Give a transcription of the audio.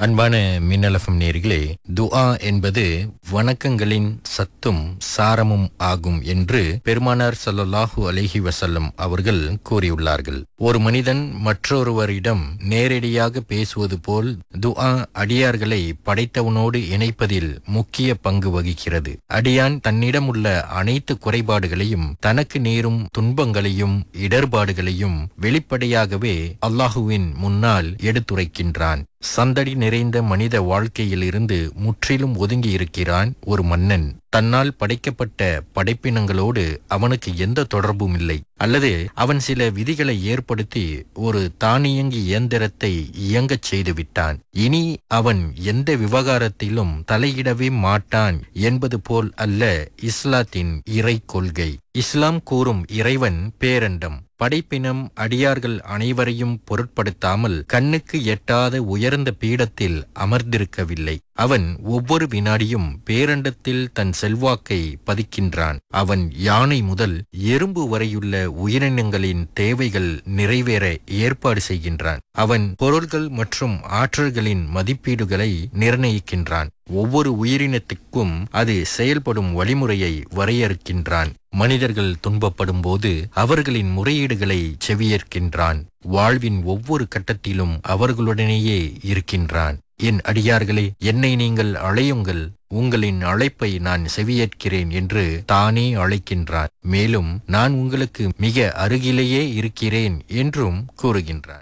அன்பான மின்னலஃபம் நேர்களே துஆ என்பது வணக்கங்களின் சத்தும் சாரமும் ஆகும் என்று பெருமானார் ஸல்லல்லாஹு அலைஹி வஸல்லம் அவர்கள் கூறியுள்ளார்கள் ஒரு மனிதன் மற்றொருவரிடம் நேரடியாக பேசுவது போல் துஆ அடியார்களை படைத்தவனோடு இணைப்பதில் முக்கிய பங்கு வகிக்கிறது அடியான் தன்னிடம் உள்ள அனைத்து குறைபாடுகளையும் தனக்கு நேரும் துன்பங்களையும் இடர்பாடுகளையும் வெளிப்படையாகவே அல்லாஹுவின் முன்னால் எடுத்துரைக்கின்றான் சந்தடி நிறைந்த மனித வாழ்க்கையிலிருந்து முற்றிலும் ஒதுங்கி இருக்கிறான் ஒரு மன்னன் தன்னால் படைக்கப்பட்ட படைப்பினங்களோடு அவனுக்கு எந்த தொடர்பும் இல்லை அல்லது அவன் சில விதிகளை ஏற்படுத்தி ஒரு தானியங்கி இயந்திரத்தை இயங்கச் செய்து விட்டான் இனி அவன் எந்த விவகாரத்திலும் தலையிடவே மாட்டான் என்பது போல் அல்ல இஸ்லாத்தின் இறை கொள்கை இஸ்லாம் கூறும் இறைவன் பேரண்டம் படைப்பினம் அடியார்கள் அனைவரையும் பொருட்படுத்தாமல் கண்ணுக்கு எட்டாத உயர்ந்த பீடத்தில் அமர்ந்திருக்கவில்லை அவன் ஒவ்வொரு வினாடியும் பேரண்டத்தில் தன் செல்வாக்கை பதிக்கின்றான் அவன் யானை முதல் எறும்பு வரையுள்ள உயிரினங்களின் தேவைகள் நிறைவேற ஏற்பாடு செய்கின்றான் அவன் பொருள்கள் மற்றும் ஆற்றல்களின் மதிப்பீடுகளை நிர்ணயிக்கின்றான் ஒவ்வொரு உயிரினத்துக்கும் அது செயல்படும் வழிமுறையை வரையறுக்கின்றான் மனிதர்கள் துன்பப்படும் போது அவர்களின் முறையீடுகளை செவியேற்கின்றான் வாழ்வின் ஒவ்வொரு கட்டத்திலும் அவர்களுடனேயே இருக்கின்றான் என் அடியார்களே என்னை நீங்கள் அழையுங்கள் உங்களின் அழைப்பை நான் செவியேற்கிறேன் என்று தானே அழைக்கின்றான் மேலும் நான் உங்களுக்கு மிக அருகிலேயே இருக்கிறேன் என்றும் கூறுகின்றான்